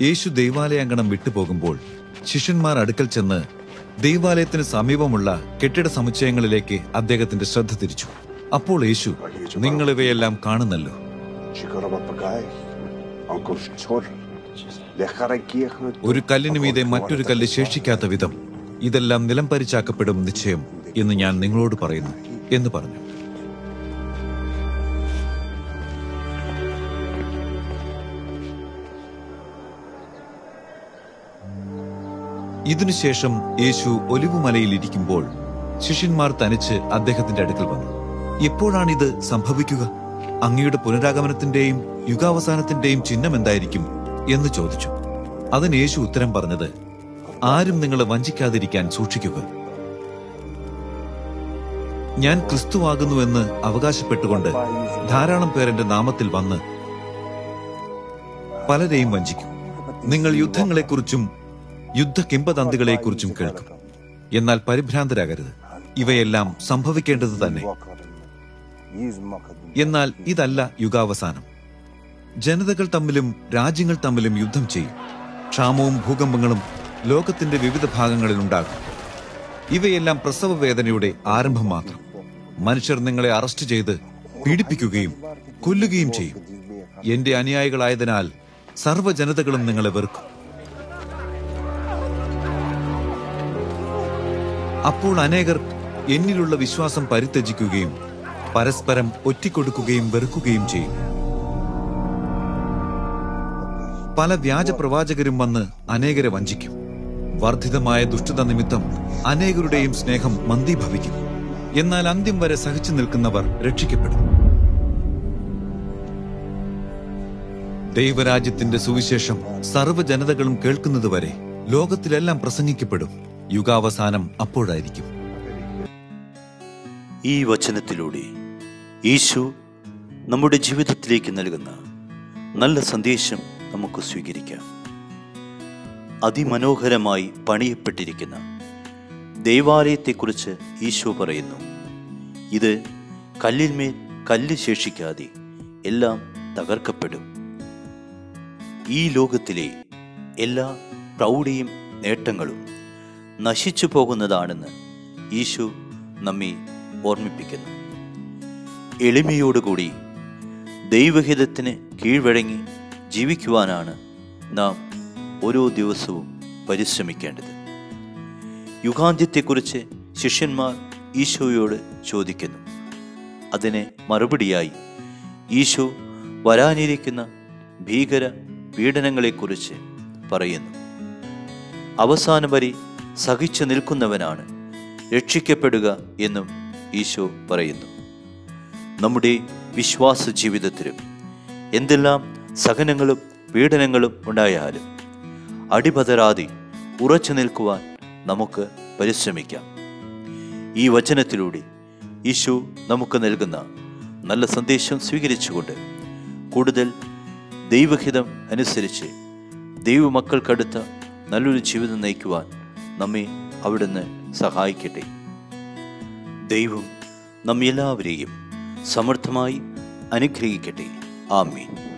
യേശു ദൈവാലയാങ്കണം വിട്ടുപോകുമ്പോൾ ശിഷ്യന്മാർ അടുക്കൽ ചെന്ന് ദൈവാലയത്തിന് സമീപമുള്ള കെട്ടിട സമുച്ചയങ്ങളിലേക്ക് അദ്ദേഹത്തിന്റെ ശ്രദ്ധ തിരിച്ചു അപ്പോൾ യേശു നിങ്ങൾ ഇവയെല്ലാം കാണുന്നല്ലോ Чикарова Пагай, Uncle Chor, Lecharакеха. ഒരു കല്ലിന് മീതെ മറ്റൊരു കല്ല് ശേഷിക്കാത്ത വിധം ഇതെല്ലാം നിലം പരിച്ചാക്കപ്പെടും നിശ്ചയം എന്ന് ഞാൻ നിങ്ങളോട് പറയുന്നു എന്ന് പറഞ്ഞു ഇതിനുശേഷം യേശു ഒലിവുമലയിൽ ഇരിക്കുമ്പോൾ ശിഷ്യന്മാർ തനിച്ച് അദ്ദേഹത്തിന്റെ അടുക്കൽ വന്നു എപ്പോഴാണിത് സംഭവിക്കുക അങ്ങയുടെ പുനരാഗമനത്തിന്റെയും യുഗാവസാനത്തിന്റെയും ചിഹ്നം എന്തായിരിക്കും എന്ന് ചോദിച്ചു അതിന് യേശു ഉത്തരം പറഞ്ഞത് ആരും നിങ്ങളെ വഞ്ചിക്കാതിരിക്കാൻ സൂക്ഷിക്കുക ഞാൻ ക്രിസ്തുവാകുന്നുവെന്ന് അവകാശപ്പെട്ടുകൊണ്ട് ധാരാളം പേർ എന്റെ നാമത്തിൽ വന്ന് പലരെയും വഞ്ചിക്കും നിങ്ങൾ യുദ്ധങ്ങളെക്കുറിച്ചും യുദ്ധ കിംബദന്തികളെക്കുറിച്ചും കേൾക്കും എന്നാൽ പരിഭ്രാന്തരാകരുത് ഇവയെല്ലാം സംഭവിക്കേണ്ടത് തന്നെ എന്നാൽ ഇതല്ല യുഗാവസാനം ജനതകൾ തമ്മിലും രാജ്യങ്ങൾ തമ്മിലും യുദ്ധം ചെയ്യും ക്ഷാമവും ഭൂകമ്പങ്ങളും ലോകത്തിന്റെ വിവിധ ഭാഗങ്ങളിൽ ഉണ്ടാകും ഇവയെല്ലാം പ്രസവ വേദനയുടെ ആരംഭം മാത്രം മനുഷ്യർ നിങ്ങളെ അറസ്റ്റ് ചെയ്ത് പീഡിപ്പിക്കുകയും കൊല്ലുകയും ചെയ്യും എന്റെ അനുയായികളായതിനാൽ സർവ്വ ജനതകളും നിങ്ങളെ വെറുക്കും അപ്പോൾ അനേകർ എന്നിലുള്ള വിശ്വാസം പരിത്യജിക്കുകയും പരസ്പരം ഒറ്റിക്കൊടുക്കുകയും വെറുക്കുകയും ചെയ്യും പല വ്യാജ പ്രവാചകരും വന്ന് അനേകരെ വഞ്ചിക്കും വർദ്ധിതമായ ദുഷ്ടത നിമിത്തം അനേകരുടെയും സ്നേഹം മന്ദീഭവിക്കും എന്നാൽ അന്ത്യം വരെ സഹിച്ചു നിൽക്കുന്നവർ രക്ഷിക്കപ്പെടും ദൈവരാജ്യത്തിന്റെ സുവിശേഷം സർവ്വജനതകളും കേൾക്കുന്നതുവരെ ലോകത്തിലെല്ലാം പ്രസംഗിക്കപ്പെടും യുഗാവസാനം അപ്പോഴായിരിക്കും ഈ വചനത്തിലൂടെ യേശു നമ്മുടെ ജീവിതത്തിലേക്ക് നൽകുന്ന നല്ല സന്ദേശം നമുക്ക് സ്വീകരിക്കാം അതിമനോഹരമായി പണിയപ്പെട്ടിരിക്കുന്ന ദൈവാലയത്തെക്കുറിച്ച് ഈശോ പറയുന്നു ഇത് കല്ലിന്മേൽ കല്ല് ശേഷിക്കാതെ എല്ലാം തകർക്കപ്പെടും ഈ ലോകത്തിലെ എല്ലാ പ്രൗഢിയും നേട്ടങ്ങളും നശിച്ചു പോകുന്നതാണെന്ന് ഈശോ നമ്മെ ഓർമ്മിപ്പിക്കുന്നു എളിമയോടുകൂടി ദൈവഹിതത്തിന് കീഴ്വഴങ്ങി ജീവിക്കുവാനാണ് നാം ഓരോ ദിവസവും പരിശ്രമിക്കേണ്ടത് യുഗാന്ത്യത്തെക്കുറിച്ച് ശിഷ്യന്മാർ ഈശോയോട് ചോദിക്കുന്നു അതിന് മറുപടിയായി ഈശോ വരാനിരിക്കുന്ന ഭീകര പീഡനങ്ങളെക്കുറിച്ച് പറയുന്നു അവസാനം വരെ സഹിച്ചു നിൽക്കുന്നവനാണ് രക്ഷിക്കപ്പെടുക എന്നും ഈശോ പറയുന്നു നമ്മുടെ വിശ്വാസ ജീവിതത്തിലും എന്തെല്ലാം സഹനങ്ങളും പീഡനങ്ങളും ഉണ്ടായാലും അടിപതരാതെ ഉറച്ചു നിൽക്കുവാൻ നമുക്ക് പരിശ്രമിക്കാം ഈ വചനത്തിലൂടെ ഈശോ നമുക്ക് നൽകുന്ന നല്ല സന്ദേശം സ്വീകരിച്ചുകൊണ്ട് കൂടുതൽ ദൈവഹിതം അനുസരിച്ച് ദൈവമക്കൾക്കടുത്ത നല്ലൊരു ജീവിതം നയിക്കുവാൻ നമ്മെ അവിടുന്ന് സഹായിക്കട്ടെ ദൈവം നമ്മെല്ലാവരെയും സമർത്ഥമായി അനുഗ്രഹിക്കട്ടെ ആമീൻ